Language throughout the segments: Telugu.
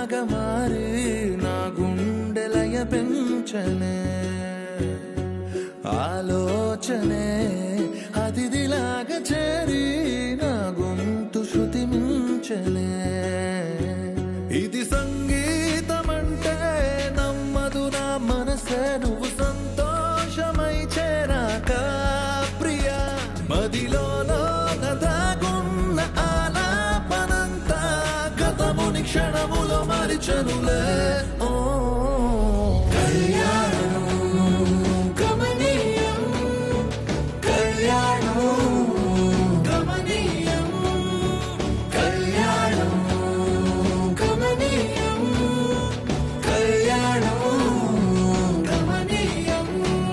ఊపిరిలాగా మారి నా గుండెలయ పెంచనే ఆలోచనే అతిథిలాగా చేరి నా గొంతు శృతి మించనే ఇది సంగీతమంటే నమ్మదు నా మనసే నువ్వు సంతోషమై చేరాక ప్రియా మదిలోన దాగున్న ఆలాపనంతా గతముని క్షణములో మరిచనులే ఓ కళ్యాణం గమనీయం కళ్యాణం గమనీయం కళ్యాణం గమనీయం కళ్యాణం గమనీయం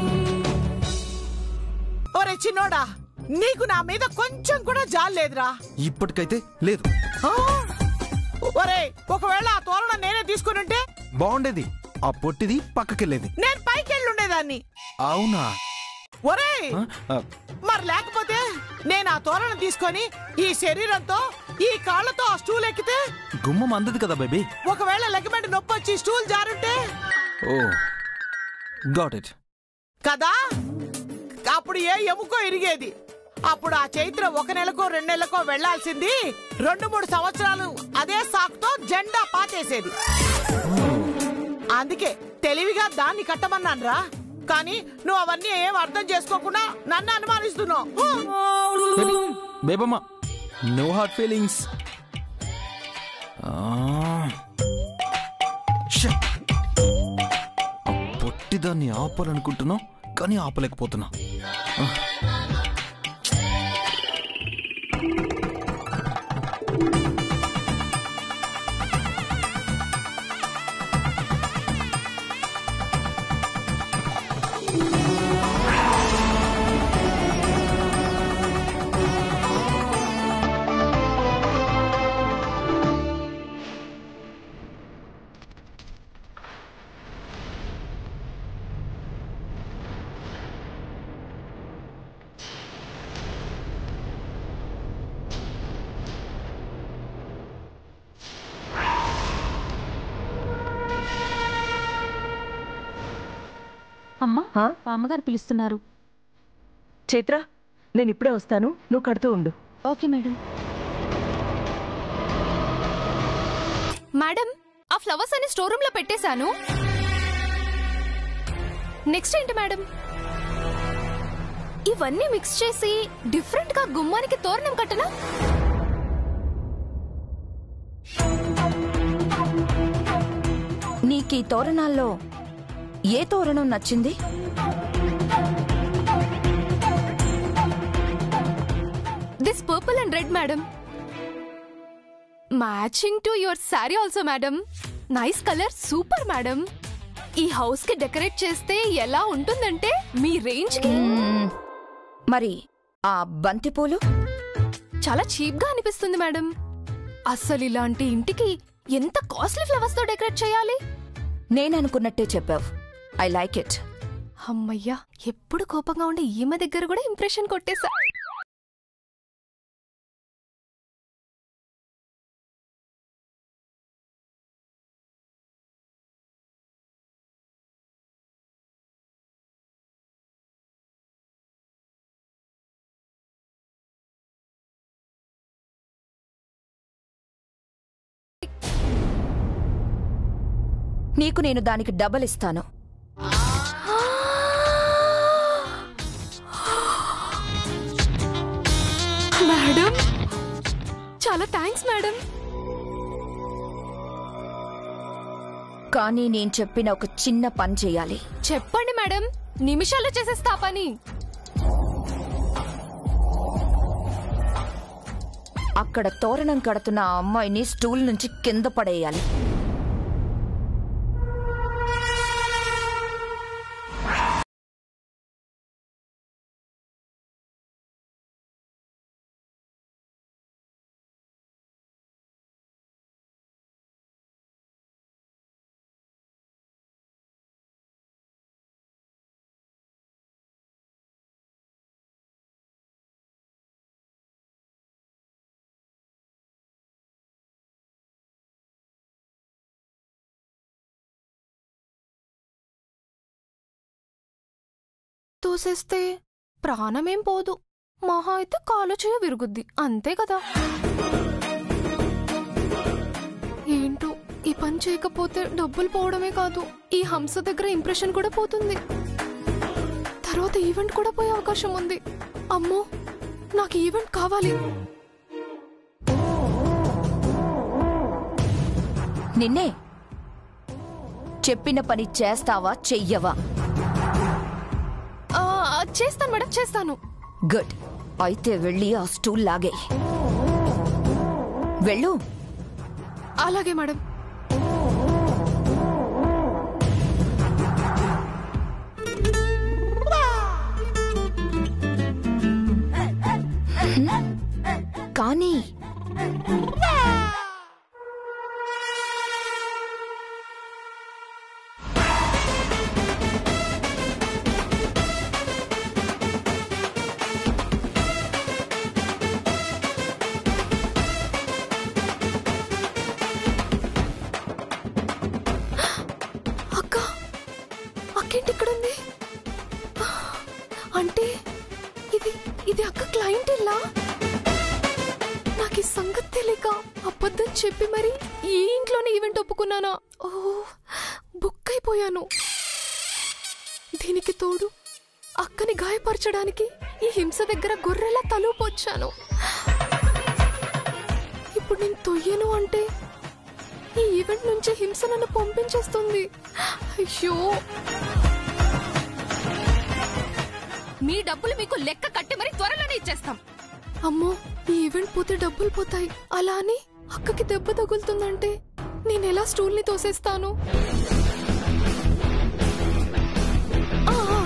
ఒరే చిన్నోడా నీకు నా మీద కొంచెం కూడా జాలేదురా ఇప్పటికైతే లేదు ఆ? ఒరే ఒకవేళ ఆ తోరణం నేనే తీసుకుని బాగుండేది ఆ పొట్టిది పక్కకెళ్ళేది నేను పైకి వెళ్ళుండేదాన్ని అవునా ఒరే ఆ, ఆ, మరి లేకపోతే నేను ఆ తోరణం తీసుకొని ఈ శరీరంతో ఈ కాళ్ళతో ఆ స్టూల్ ఎక్కితే గుమ్మం అందది కదా బేబీ ఒకవేళ లెగమెంట్ నొప్పి వచ్చి స్టూల్ జారుంటే ఓ గాట్ ఇట్ కదా అప్పుడు ఏ ఎముకో ఇరిగేది అప్పుడు ఆ చైత్ర ఒక నెలకో రెండు నెలలకో వెళ్లాల్సింది రెండు మూడు సంవత్సరాలు అదే సాకుతో జెండా పాతేసేది అందుకే తెలివిగా దాన్ని కట్టమన్నాను రా కానీ నువ్వు అవన్నీ ఏం అర్థం చేసుకోకుండా నన్ను అనుమానిస్తున్నావు baby Bebamma no heart feelings పొట్టిదాన్ని ఆపాలనుకుంటున్నావు కానీ ఆపలేకపోతున్నా ఆ. అమ్మా హా? అమ్మగారు పిలుస్తున్నారు చైత్ర నేను ఇప్పుడే వస్తాను నువ్వు కడుతూ ఉండు ఓకే మేడం మేడం ఆ ఫ్లవర్స్ అన్ని స్టోర్ రూమ్ లో పెట్టేశాను నెక్స్ట్ ఏంటి మేడం ఇవన్నీ మిక్స్ చేసి డిఫరెంట్ గా గుమ్మానికి తోరణం కట్టనా నీకీ తోరణాల్లో ఏ తోరణం నచ్చింది this purple and red madam matching to your sari also madam nice colour super madam ఈ హౌస్ కి డెకరేట్ చేస్తే ఎలా ఉంటుందంటే మీ రేంజ్ కి మ్మ్. మరి ఆ బంతిపూలు చాలా చీప్ గా అనిపిస్తుంది మేడం అస్సలు ఇలాంటి ఇంటికి ఎంత కాస్ట్లీ ఫ్లవర్స్ తో డెకరేట్ చేయాలి నేననుకున్నట్టే చెప్పావు ఐ లైక్ ఇట్ అమ్మయ్యా ఎప్పుడు కోపంగా ఉండే ఈమె దగ్గర కూడా ఇంప్రెషన్ కొట్టేశా నీకు నేను దానికి డబల్ ఇస్తాను మేడం చాలా థ్యాంక్స్ మేడం కానీ నేను చెప్పిన ఒక చిన్న పని చేయాలి చెప్పండి మేడం నిమిషాల్లో చేసేస్తా ఆ పని అక్కడ తోరణం కడుతున్న ఆ అమ్మాయిని స్టూల్ నుంచి కింద పడేయాలి తోసేస్తే ప్రాణమేం పోదు మహా అయితే కాలు చేయ విరుగుద్ది అంతే కదా ఏంటో ఈ పని చేయకపోతే డబ్బులు పోవడమే కాదు ఈ హంస దగ్గర ఇంప్రెషన్ కూడా పోతుంది తర్వాత ఈవెంట్ కూడా పోయే అవకాశం ఉంది అమ్మో నాకు ఈవెంట్ కావాలి నిన్నే చెప్పిన పని చేస్తావా చెయ్యవా ఆ, చేస్తాను మేడం చేస్తాను గుడ్ అయితే వెళ్ళి ఆ స్టూల్ లాగే వెళ్ళు అలాగే మేడం కానీ అక్క అక్కేంటి ఇక్కడ ఉంది అంటే ఇది ఇది అక్క క్లయింట్ ఇల్లా నాకు ఈ సంగతి తెలియక అబద్ధం చెప్పి మరి ఈ ఇంట్లోనే ఈవెంట్ ఒప్పుకున్నానా ఓ బుక్ అయిపోయాను దీనికి తోడు అక్కని గాయపరచడానికి ఈ హింస దగ్గర గొర్రెలా తలూపొచ్చాను ఇప్పుడు నేను తొయ్యను అంటే ఈ ఈవెంట్ నుంచి హింస నన్ను పంపించేస్తుంది అయ్యో మీ డబ్బులు మీకు లెక్క కట్టి మరి త్వరలోనే ఇచ్చేస్తాం అమ్మో ఈ ఈవెంట్ పోతే డబ్బులు పోతాయి అలా అని అక్కకి దెబ్బ తగులుతుందంటే నేను ఎలా స్టూల్ ని తోసేస్తాను ఆ, ఆ.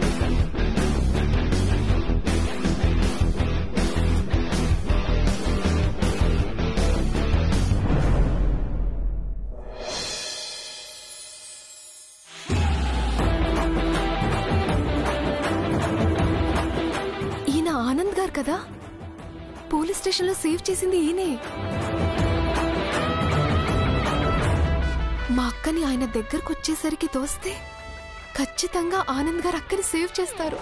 ఈయన ఆనంద్ గారు కదా పోలీస్ స్టేషన్ లో సేవ్ చేసింది ఈయనే మా అక్కని ఆయన దగ్గరకు వచ్చేసరికి తోస్తే ఖచ్చితంగా ఆనంద్ గారు అక్కని సేవ్ చేస్తారు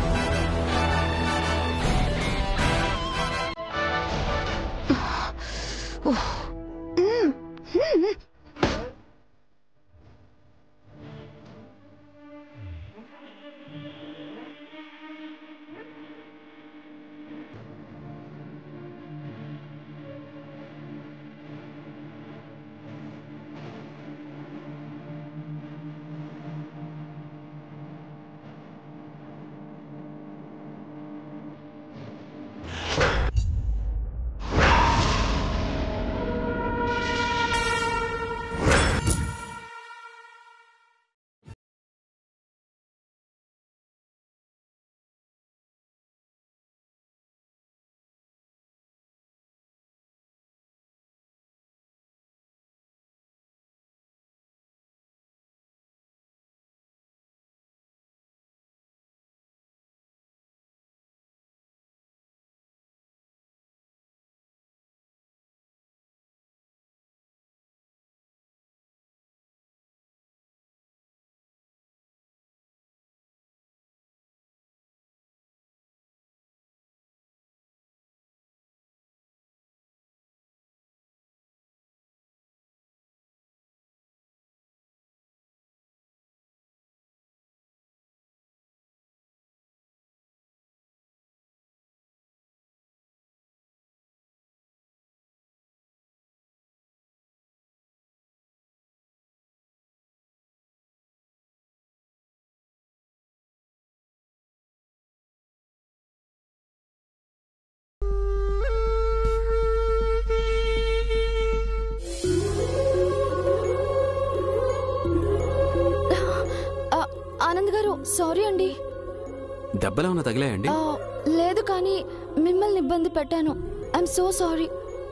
ఆనంద్ గారు సారీ అండి దెబ్బలేమన్నా తగిలాయండి ఆ, లేదు కానీ మిమ్మల్ని ఇబ్బంది పెట్టాను ఐఎమ్ సో సారీ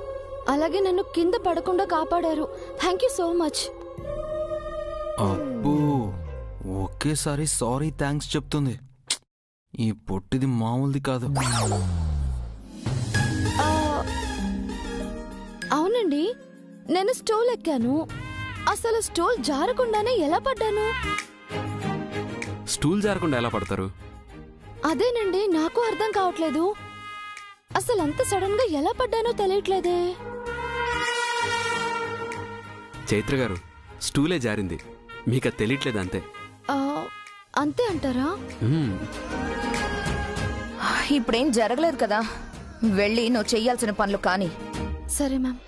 అలాగే నన్ను కింద పడకుండా కాపాడారు థ్యాంక్ యూ సో మచ్ అబ్బో ఒకేసారి సారీ థ్యాంక్స్ చెప్తుంది ఈ పొట్టిది మామూలుది కాదు అవునండి నేను స్టోల్ ఎక్కాను అసలు స్టోల్ జారకుండానే ఎలా పడ్డాను స్టూల్ జారకుండా ఎలా పడతారు అదేనండి నాకు అర్థం కావట్లేదు అసలు అంత సడన్ గా ఎలా పడ్డానో తెలియట్లేదే చైత్ర గారు స్టూలే జారింది మీకు అది తెలియట్లేదు అంతే ఆ, అంతే అంటారా మ్మ్. ఇప్పుడేం జరగలేదు కదా వెళ్ళి నువ్వు చెయ్యాల్సిన పనులు కాని సరే మ్యామ్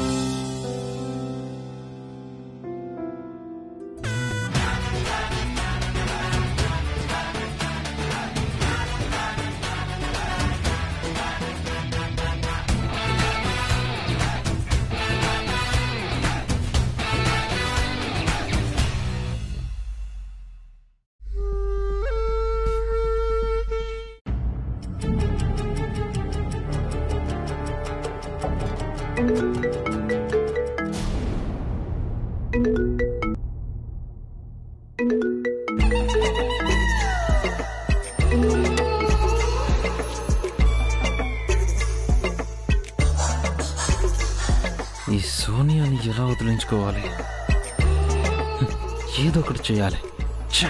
ఈ సోనియాని ఎలా వదిలించుకోవాలి హ్మ్, ఏదో ఒకటి చేయాలి ఛ!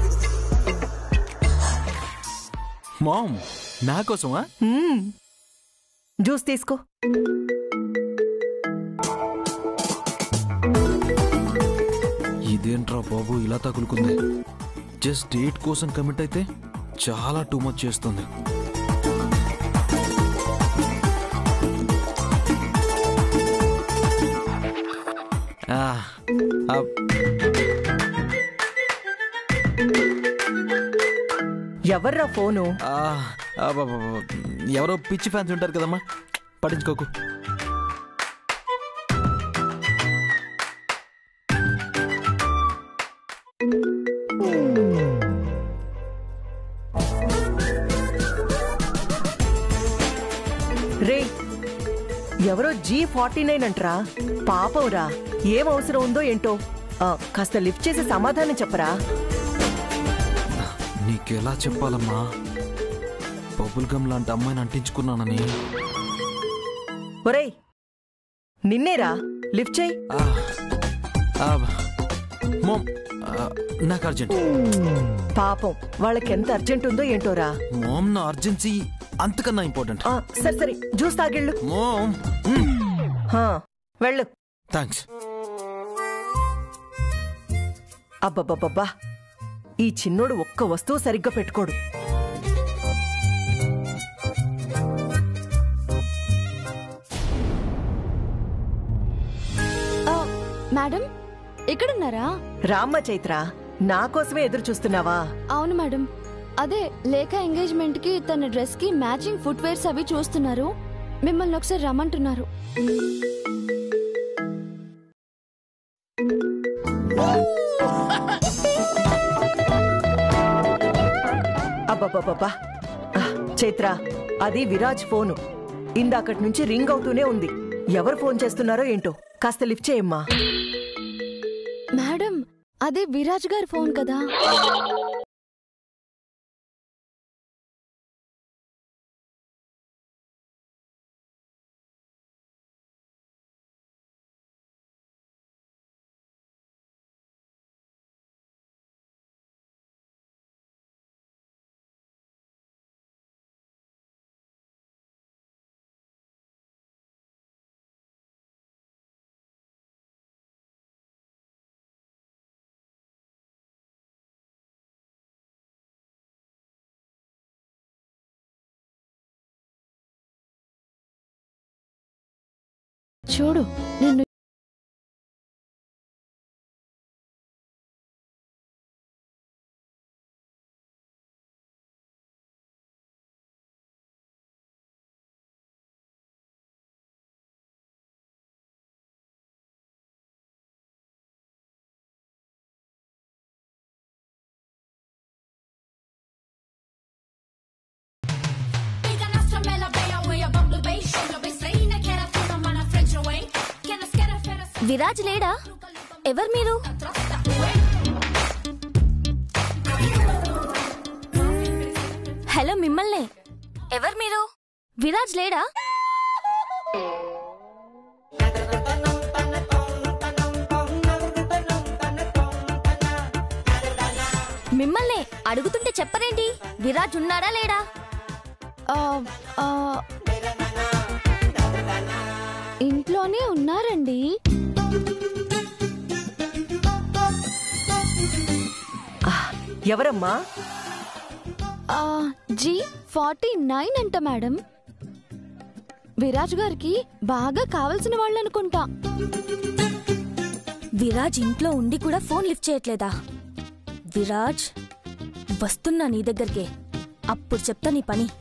మామ్ నా కోసమా మ్మ్. జ్యూస్ తీసుకో ఇదేంట్రా బాబు ఇలా తగులుకుంది జస్ట్ డేట్ కోసం కమిట్ అయితే చాలా టూ మచ్ చేస్తుంది ఆ, ఆ, ఎవర్రా ఫోను ఆ, ఆ, బా, బా, బా. ఎవరో పిచ్చి ఫ్యాన్స్ ఉంటారు కదమ్మా పట్టించుకోకు రే ఎవరో జీ ఫార్టీ నైన్ అంటరా పాపంరా ఏం అవసరం ఉందో ఏంటో ఆ, కాస్త లిఫ్ట్ చేసి సమాధానం చెప్పరా నీకెలా చెప్పాలమ్మా బబుల్ గమ్ లాంటి అమ్మాయిని అంటించుకున్నానని ఒరేయ్ నిన్నేరా లిఫ్ట్ చేయి ఆ, ఆ, మామ్ ఆ, నాకు అర్జెంట్ పాపం వాళ్ళకి ఎంత అర్జెంట్ ఉందో ఏంటోరా మామ్ నా అర్జెన్సీ అంతకన్నా ఇంపార్టెంట్ ఆ, సరే సరే జ్యూస్ తాగిళ్ళు మామ్ హా, వెళ్ళు థ్యాంక్స్ అబ్బబ్బబ్బబ్బా ఈ చిన్నోడు ఒక్క వస్తువు సరిగ్గా పెట్టుకోడు ఆ, మేడం ఇక్కడున్నారా రామ్మ చైత్ర నా కోసమే ఎదురు చూస్తున్నావా అవును మేడం అదే లేఖ ఎంగేజ్మెంట్ కి తన డ్రెస్ కి మ్యాచింగ్ ఫుట్ వేర్స్ అవి చూస్తున్నారు మిమ్మల్ని ఒకసారి రమ్మంటున్నారు అబ్బబ్బబ్బబ్బా ఆ, చైత్ర అది విరాజ్ ఫోను ఇందాకటి నుంచి రింగ్ అవుతూనే ఉంది ఎవరు ఫోన్ చేస్తున్నారో ఏంటో కాస్త లిఫ్ట్ చేయమ్మా మేడం అదే విరాజ్ గారి ఫోన్ కదా చూడు నిన్ను విరాజ్ లేడా ఎవరు మీరు హలో మిమ్మల్నే ఎవరు మీరు విరాజ్ లేడా మిమ్మల్నే అడుగుతుంటే చెప్పరేంటి విరాజ్ ఉన్నాడా లేడా ఆ, ఆ, ఇంట్లోనే ఉన్నారండి ఎవరమ్మా ఆ, జీ ఫార్టీ నైన్ అంట మేడం విరాజ్ గారికి బాగా కావలసిన వాళ్ళు అనుకుంటా విరాజ్ ఇంట్లో ఉండి కూడా ఫోన్ లిఫ్ట్ చేయట్లేదా విరాజ్ వస్తున్నా నీ దగ్గరికి అప్పుడు చెప్తా నీ పని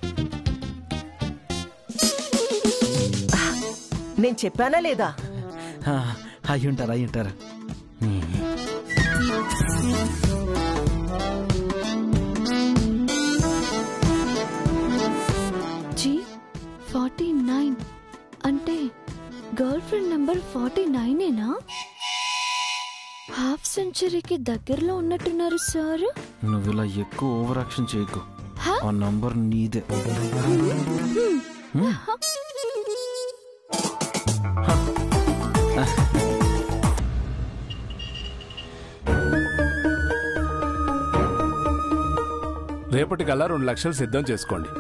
నేను చెప్పానా లేదా అయి ఉంటారు అయి ఉంటారు జీ ఫార్టీ నైన్ అంటే గర్ల్ ఫ్రెండ్ నెంబర్ ఫార్టీ నైనేనా హాఫ్ సెంచరీకి దగ్గరలో ఉన్నట్టున్నారు సార్ నువ్వు ఇలా ఎక్కువ ఓవర్ యాక్షన్ చేయకు హా? ఆ నంబర్ నీదే రేపటికల్లా రెండు లక్షలు సిద్ధం చేసుకోండి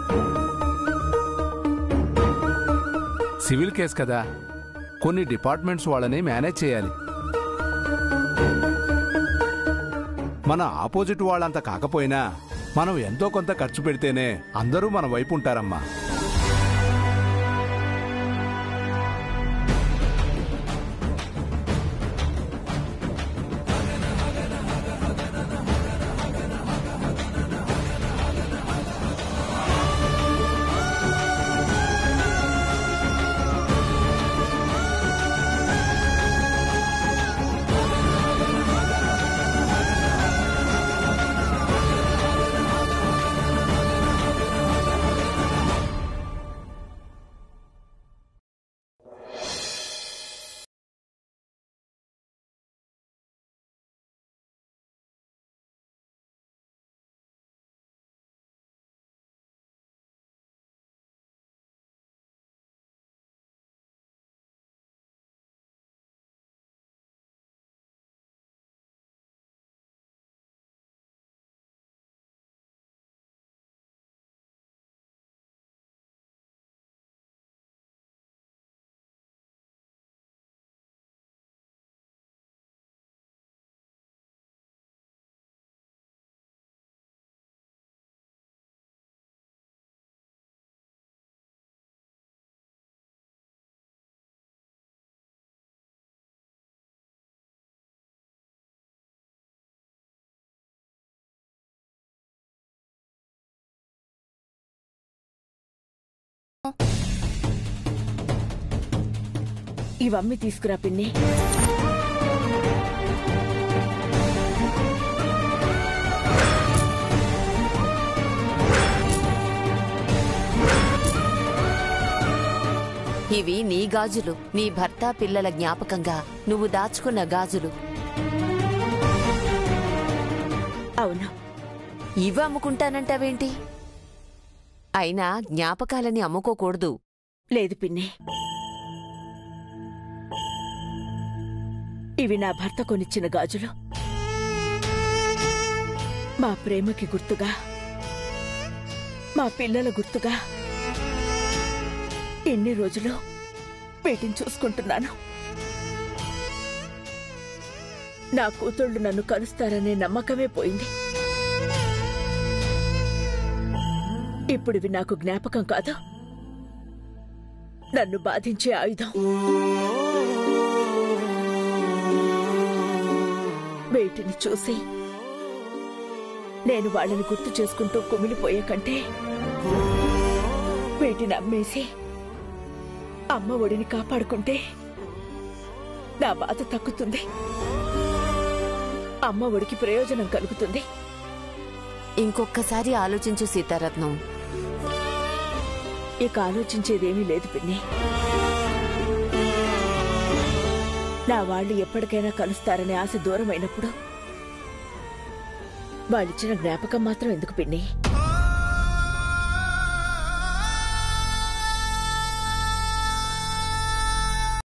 సివిల్ కేసు కదా కొన్ని డిపార్ట్మెంట్స్ వాళ్ళని మేనేజ్ చేయాలి మన ఆపోజిట్ వాళ్ళంత కాకపోయినా మనం ఎంతో కొంత ఖర్చు పెడితేనే అందరూ మన వైపు ఉంటారమ్మా ఇవమ్మి తీసుకురా పిన్ని ఇవి నీ గాజులు నీ భర్త పిల్లల జ్ఞాపకంగా నువ్వు దాచుకున్న గాజులు అవును ఇవి అమ్ముకుంటానంటావేంటి అయినా జ్ఞాపకాలని అమ్ముకోకూడదు లేదు పిన్ని ఇవి నా భర్త కొనిచ్చిన గాజులు మా ప్రేమకి గుర్తుగా మా పిల్లల గుర్తుగా ఎన్ని రోజులు వీటిని చూసుకుంటున్నాను నా కూతుళ్ళు నన్ను కలుస్తారనే నమ్మకమే పోయింది ఇప్పుడు ఇవి నాకు జ్ఞాపకం కాదు నన్ను బాధించే ఆయుధం వేటిని చూసి నేను వాళ్ళని గుర్తు చేసుకుంటూ కుమిలిపోయే కంటే వీటిని అమ్మేసి అమ్మ ఒడిని కాపాడుకుంటే నా బాధ తగ్గుతుంది అమ్మ ఒడికి ప్రయోజనం కలుగుతుంది ఇంకొక్కసారి ఆలోచించు సీతారత్నం ఇక ఆలోచించేదేమీ లేదు పిన్ని నా వాళ్ళు ఎప్పటికైనా కలుస్తారనే ఆశ దూరమైనప్పుడు వాళ్ళిచ్చిన జ్ఞాపకం మాత్రం ఎందుకు పిన్ని